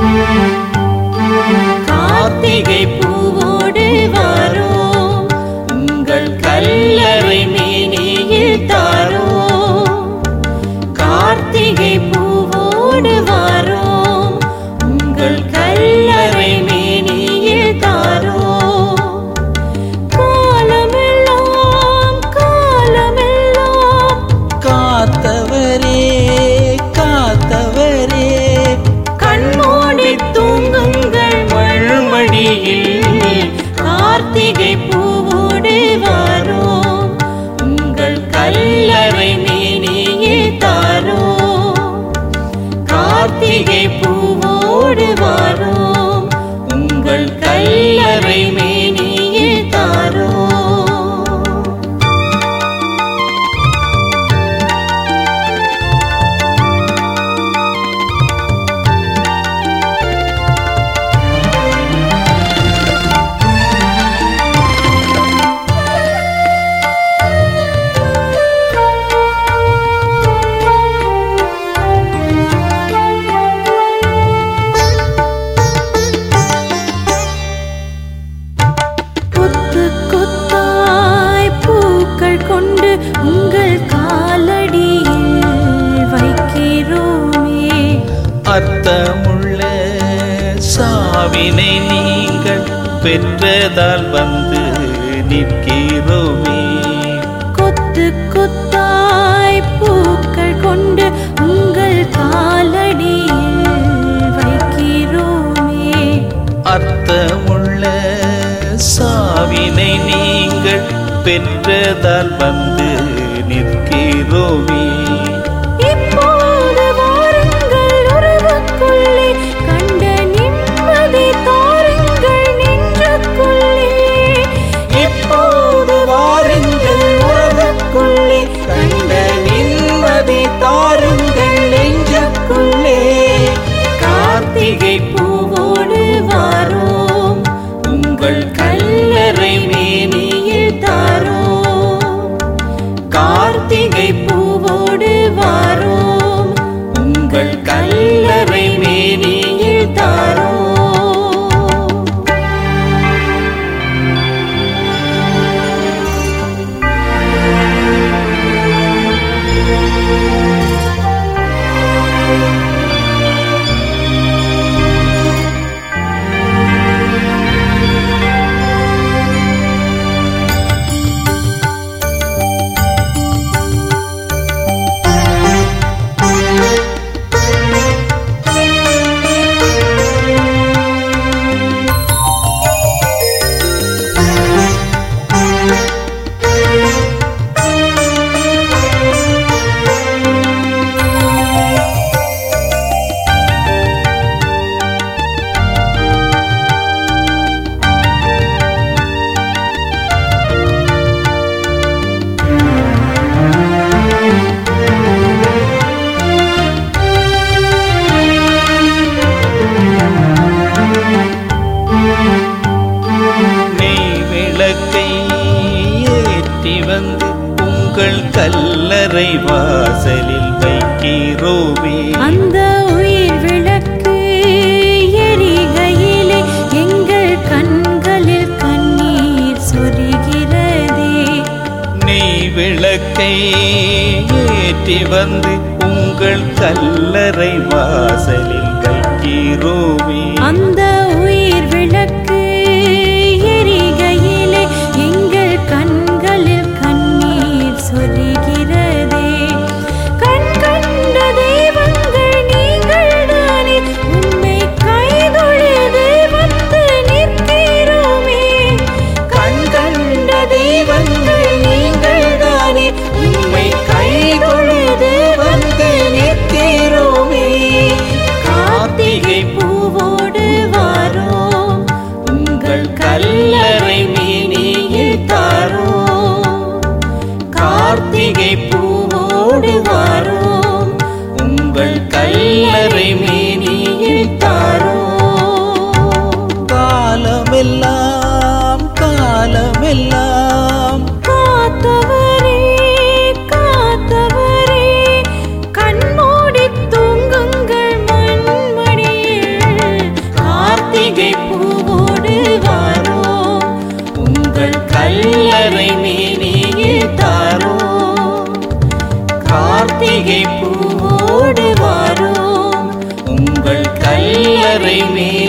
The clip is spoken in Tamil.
கார்த்திகை பூவோடு வாரோ உங்கள் கல்லறை மேனியில் தாரோ கார்த்திகை பூவோடு வாரோ உங்கள் கல்லறை மேனியில் தாரோ காலமெல்லாம் காலமெல்லாம் காத்தவரே காத்தவரே கண்மூடி தூங்குங்கள் மழ்மடியில் கார்த்திகை பூவோடு வாரோ உங்கள் கல்லறை மேனியில் தாரோ கார்த்திகை பூவோடு வாரோ உங்கள் கல்லறை மேனியில் தாரோ கொத்து கொத்தாய் பூக்கள் கொண்டு உங்கள் காலடியில் வைக்கிறோமே அர்த்தமுள்ள சாவினை நீங்கள் பெற்றதால் வந்து நிற்கிறோமே கொத்து கொத்தாய் பூக்கள் கொண்டு உங்கள் காலடியில் வைக்கிறோமே அர்த்தமுள்ள சாவினை நீங்கள் பெற்றதால் வந்து நிற்கிறோமே இப்போது வாருங்கள் உறவுக்குள்ளே கண்ட நிம்மதி தாருங்கள் நெஞ்சுக்குள்ளே இப்போது வாருங்கள் உறவுக்குள்ளே கண்ட நிம்மதி தாருங்கள் நெஞ்சுக்குள்ளே கார்த்திகை பூவோடு வாரோம் உங்கள் கல்லறை மேனியில் தாரோம் கார்த்திகை பூவோடு வாரோம் உங்கள் கல்லறை மேனியில் தாரோம் நெய் விளக்கை ஏற்றி வந்து உங்கள் கல்லறை வாசலில் வைக்கிறோமே அந்த உயிர் விளக்கு எரிகையிலே எங்கள் கண்களில் கண்ணீர் சொரிகிறதே நெய் விளக்கை ஏற்றி வந்து உங்கள் கல்லறை வாசலில் வைக்கிறோமே அந்த உயிர் விளக்கு எரிகையிலே எங்கள் கண்களில் கண்ணீர் சொரிகிறதே கண் கண்ட தெய்வங்கள் நீங்கள் தானே உண்மை கைதொழுது வந்து நிற்கிறோமே கண் கண்ட தெய்வங்கள் நீங்கள் தானே உண்மை கைதொழுது வந்து நிற்கிறோமே கார்த்திகை பூவோடு வாரோம் உங்கள் கல்லறை மேனியில் தாரோம் கார்த்திகை பூவோடு வாரோம் உங்கள் கல்லறை மேனியில் தாரோம் காலமெல்லாம் காலமெல்லாம் காத்தவரே காத்தவரே கண்மூடி தூங்குங்கள் மண்மடியில் கார்த்திகை பூவோடு வாரோம் உங்கள் கல்லறை மேனியில் தாரோம் கார்த்திகை பூவோடு வாரோம் உங்கள் கல்லறை மேனியில்